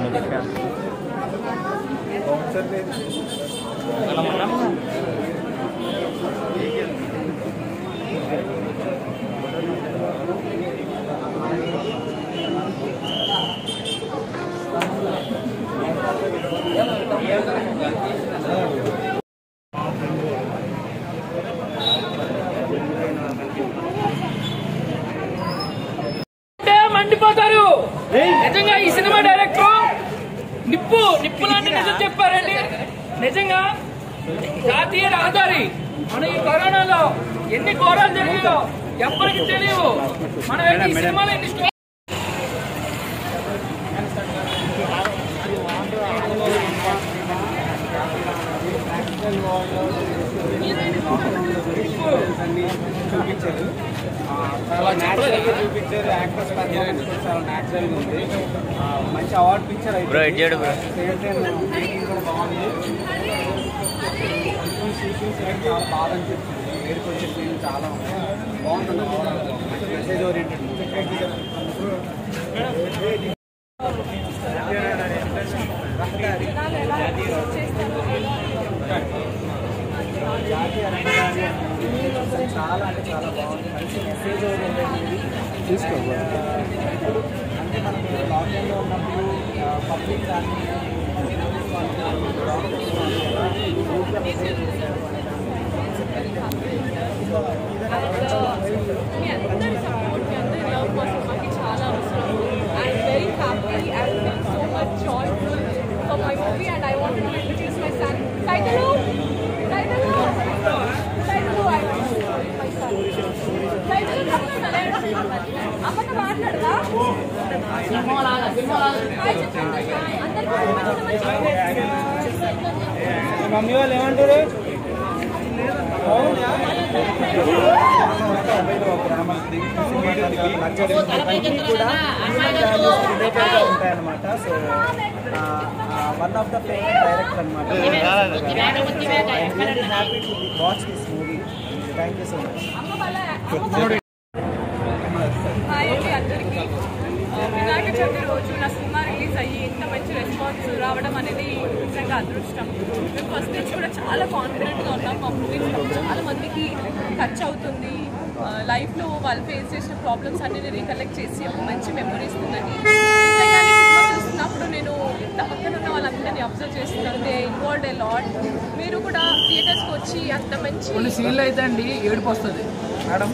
అంటే మండిపోతారు నిజంగా ఈ సినిమా డైరెక్టర్ నిప్పు నిప్పు లాంటి నిజం చెప్పారండి నిజంగా జాతీయ రహదారి మన ఈ కరోనాలో ఎన్ని ఘోరాలు జరిగాయో ఎవ్వరికి తెలియవు మనం ఏంటి ఈ సినిమాలో ఎన్ని స్టో- చూపించారు ఆ, చాలా న్యాచురల్ గా చూపించారు యాక్టర్స్ పర్ఫార్మెన్స్ కూడా చాలా న్యాచురల్ గా ఉంది ఆ, మంచి అవార్డ్ పిక్చర్ అయితే సేమ్ టైం మేకింగ్ కూడా బాగుంది సీక్వెన్స్ అయితే చాలా బాగా అనిపిస్తుంది ఏడుకు వచ్చే సీన్ చాలా ఉన్నాయి బాగుంటుంది overall. మంచి మెసేజ్ ఓరియంటెడ్ జాతీయ రహదారి అసలు చాలా అంటే చాలా బాగుంది మంచి మెసేజ్ ఓరియంటెడ్ తీసుకోవాలి అంటే మనం లాక్డౌన్లో ఉన్నప్పుడు పబ్లిక్ కానీ మీ అందరి సపోర్ట్ మీ అందరి లవ్ కోసం మాకు చాలా అవసరం I'm very happy I feel so much joyful for my movie and I want to introduce my son title title title I my son title అమ్మతో మాట్లాడదా హాయ్ చెప్పండి అందరికీ మమ్మీ వాళ్ళు ఏమంటారు ఉంటాయన్నమాట so one of the favourite director అనమాట happy to watch this movie thank you so much అమ్మ వాళ్ళ హాయ్ అండి అందరికీ ఆ, వినాయక చవితి రోజు నా సినిమా రిలీజ్ అయ్యి ఇంత మంచి రెస్పాన్స్ రావడం అనేది నిజంగా అదృష్టం మేము ఫస్ట్ నుంచి కూడా చాలా కాన్ఫిడెంట్గా ఉన్నాం మా మూవీ చాలా మందికి టచ్ అవుతుంది లైఫ్లో వాళ్ళు ఫేస్ చేసిన ప్రాబ్లమ్స్ అన్ని రీకలెక్ట్ చేసి ఒక మంచి మెమరీ ఇస్తుందని నిజంగానే సినిమా చూస్తున్నప్పుడు నేను నా పక్కన ఉన్న వాళ్ళందరినీ అబ్జర్వ్ చేస్తున్నాను దే ఇన్వాల్వ్ ఏ లాట్ మీరు కూడా థియేటర్స్కి వచ్చి అంత మంచి కొన్ని సీన్లు అయితే అండి ఏడుపు వస్తుంది మేడం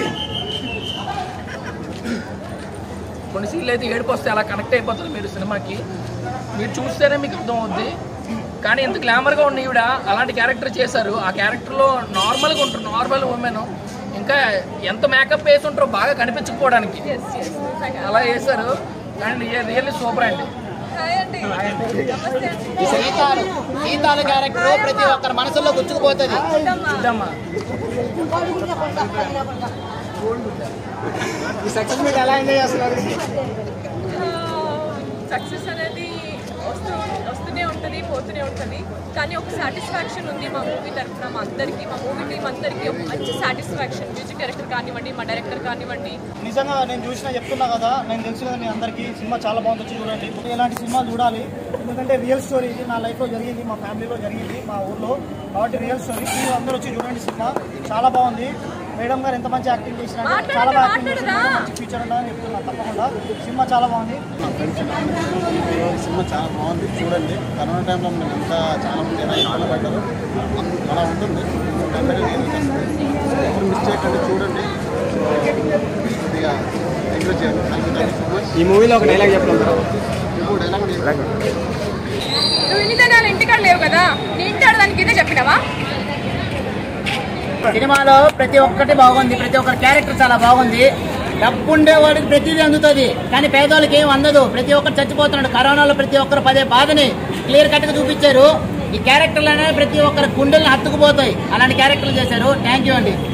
కొన్ని సీన్లు అయితే ఏడుపు వస్తే అలా కనెక్ట్ అయిపోతుంది మీరు సినిమాకి మీరు చూస్తేనే మీకు అర్థం అవుద్ది కానీ ఇంత గ్లామర్గా ఉన్న ఈవిడ అలాంటి క్యారెక్టర్ చేశారు ఆ క్యారెక్టర్లో నార్మల్గా ఉంటారు నార్మల్ ఉమెన్ ఇంకా ఎంత మేకప్ వేసి ఉంటారో బాగా కనిపించకపోవడానికి ఎస్ ఎస్ నిజంగా అలా చేశారు కానీ రియల్లీ సూపర్ అండి హాయ్ అండి నమస్తే అండి సీతాలు సీతాలు క్యారెక్టర్ ప్రతి ఒక్కరి మనసులో గుచ్చుకుపోతుంది వద్దమ్మా. చూద్దామా ఈ సక్సెస్ మీరు ఎలా ఎంజాయ్ చేస్తున్నారు సక్సెస్ అనేది వస్తూ వస్తూనే ఉంటుంది పోతూనే ఉంటుంది కానీ ఒక సాటిస్ఫాక్షన్ ఉంది మా మూవీ తరఫున మా అందరికీ మా మూవీ టీం అందరికీ ఒక మంచి సాటిస్ఫాక్షన్ మ్యూజిక్ డైరెక్టర్ కానివ్వండి మా డైరెక్టర్ కానివ్వండి నిజంగా నేను చూసిన చెప్తున్నా కదా నేను తెలుసు కదా మీ అందరికీ సినిమా చాలా బాగుంది వచ్చి చూడండి ఇలాంటి సినిమా చూడాలి ఎందుకంటే రియల్ స్టోరీ ఇది నా లైఫ్లో జరిగింది మా ఫ్యామిలీలో జరిగింది మా ఊర్లో కాబట్టి రియల్ స్టోరీ మీరు అందరూ వచ్చి చూడండి సినిమా చాలా బాగుంది మేడం గారు ఎంత మంచి యాక్టింగ్ చేసినా మాట్లాడరా, చాలా బాగా యాక్టింగ్ చేసినా మాట్లాడరా. మంచి ఫ్యూచర్ ఉందని చెప్తున్నా తప్పకుండా సినిమా చాలా బాగుంది సినిమా చాలా బాగుంది చూడండి కరోనా టైంలో మనం ఎంత చాలా మంది ఎలా ఇబ్బంది పడ్డారు అలా ఉంటుంది అందరికీ నేను ఎవరు మిస్ చేయకండి చూడండి కొద్దిగా ఎంకరేజ్ చేయండి thank you thank you so much ఈ మూవీలో ఒక డైలాగ్ చెప్పడం ఇప్పుడు డైలాగ్ నువ్వు ఇన్ని దినాలు ఇంటికాడ లేవు కదా నీ ఇంటి ఆడదానికి ఇదే చెప్పినావా సినిమాలో ప్రతి ఒక్కటి బాగుంది ప్రతి ఒక్కరి క్యారెక్టర్ చాలా బాగుంది డబ్బు ఉండేవాడికి ప్రతిదీ అందుతుంది కానీ పేదవాళ్ళకి ఏం అందదు ప్రతి ఒక్కరు చచ్చిపోతున్నాడు కరోనాలో ప్రతి ఒక్కరు పదే బాధని క్లియర్ కట్ గా చూపించారు ఈ క్యారెక్టర్లు అనేది ప్రతి ఒక్కరి గుండెల్ని హత్తుకుపోతాయి అలాంటి క్యారెక్టర్లు చేశారు థ్యాంక్ యూ అండి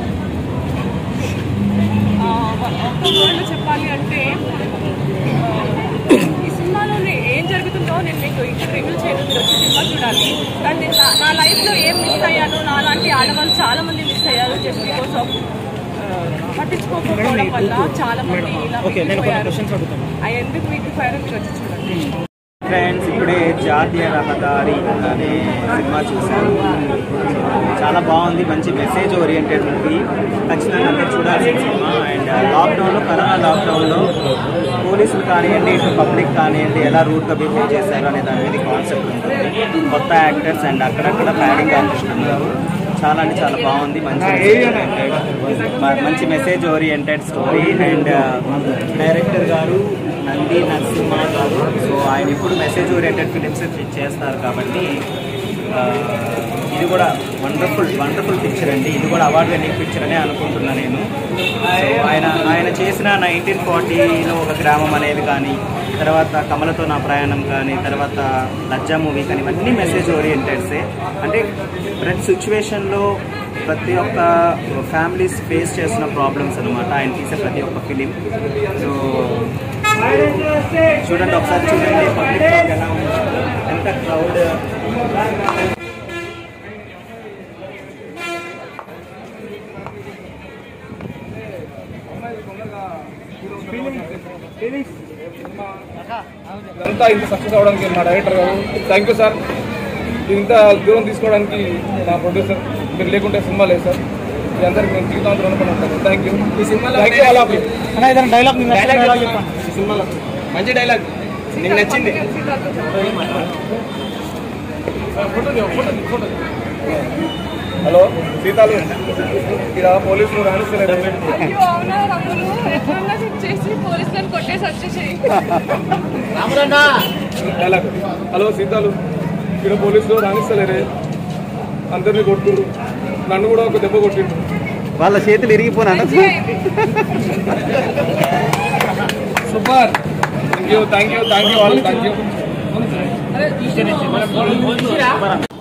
ఆ, ఒక్క వర్డ్లో చెప్పాలి అంటే ఆ, ఈ సినిమాలో ఏం జరుగుతుందో నేను మీకు ఇక్కడ రివ్యూ చేయడం మీరు వచ్చి సినిమా చూడాలి కానీ నేను నా- నా లైఫ్లో ఏం మిస్ అయ్యాను నా లాంటి ఆడవాళ్ళు చాలా మంది మిస్ అయ్యారు జస్ట్ బికాస్ ఆఫ్ పట్టించుకోకపోవడం వల్ల చాలా మంది ఇలా మిగిలిపోయారు అవి ఎందుకు మిగిలిపోయారో మీరు వచ్చి చూడండి ఫ్రెండ్స్ ఇప్పుడే జాతీయ రహదారి అనే సినిమా చూశాను చాలా బాగుంది మంచి మెసేజ్ ఓరియంటెడ్ మూవీ ఖచ్చితంగా అందరూ చూడాల్సిన సినిమా అండ్ లాక్డౌన్లో కరోనా లాక్డౌన్లో పోలీసులు కానివ్వండి ఇటు పబ్లిక్ కానివ్వండి ఎలా రూట్గా బిహేవ్ చేశారు అనే దాని మీద కాన్సెప్ట్ ఉంటుంది కొత్త యాక్టర్స్ అండ్ అక్కడక్కడ ప్యాడింగ్ కనిపిస్తున్నాం గారు చాలా అంటే చాలా బాగుంది మంచి మ- మంచి message oriented story and director గారు నంది నరసింహ గారు సో ఆయన ఇప్పుడు మెసేజ్ ఓరియంటెడ్ ఫిలిమ్స్ చేస్తారు కాబట్టి ఆ, ఇది కూడా వండర్ఫుల్ వండర్ఫుల్ పిక్చర్ అండి ఇది కూడా అవార్డు విన్నింగ్ పిక్చర్ అనే అనుకుంటున్నా నేను సో ఆయన ఆయన చేసిన నైన్టీన్ ఫార్టీలో ఒక గ్రామం అనేది కానీ తర్వాత కమలతో నా ప్రయాణం కానీ తర్వాత లజ్జా మూవీ కానీ ఇవన్నీ మెసేజ్ ఓరియంటెడ్సే అంటే ప్రతి సిచ్యువేషన్లో ప్రతి ఒక్క ఫ్యామిలీస్ ఫేస్ చేస్తున్న ప్రాబ్లమ్స్ అనమాట ఆయన తీసే ప్రతి ఒక్క ఫిలిం సో చూడండి ఒకసారి చూడండి పబ్లిక్ ఎలా ఉంది ఎంత క్రౌడ్ ఇదంతా ఇంత సక్సెస్ అవడానికి మా డైరెక్టర్ గారు థ్యాంక్ యూ సార్ ఇంత దూరం తీసుకోవడానికి మా ప్రొడ్యూసర్ మీరు లేకుంటే సినిమా లేదు సార్ మీ అందరికి నేను జీవితాంతం రుణపడి ఉంటాను థ్యాంక్ యూ ఈ సినిమాలో thank you all of you dialogue dialogue చెప్పండి ఈ సినిమాలో మంచి డైలాగ్ నీకు నచ్చింది ఫోటో తీయ్, ఫోటో తీయ్, ఫోటో తీయ్. హలో సీతాలు ఇక్కడ పోలీసులు రాణిస్తలేదు అయ్యో అవునా రమ్ములు ఎట్లన్నా చెక్ చేసి పోలీసులను కొట్టేసి వచ్చేసేయి రాములన్నా డైలాగ్ హలో సీతాలు ఇక్కడ పోలీసులు రాణిస్తలేరే అందరినీ కొట్టురు నన్ను కూడా ఒక దెబ్బ కొట్టిండు వాళ్ళ చేతులు ఇరిగిపోనా మంచిగా అయింది. Super thank you thank you thank you all thank you అరే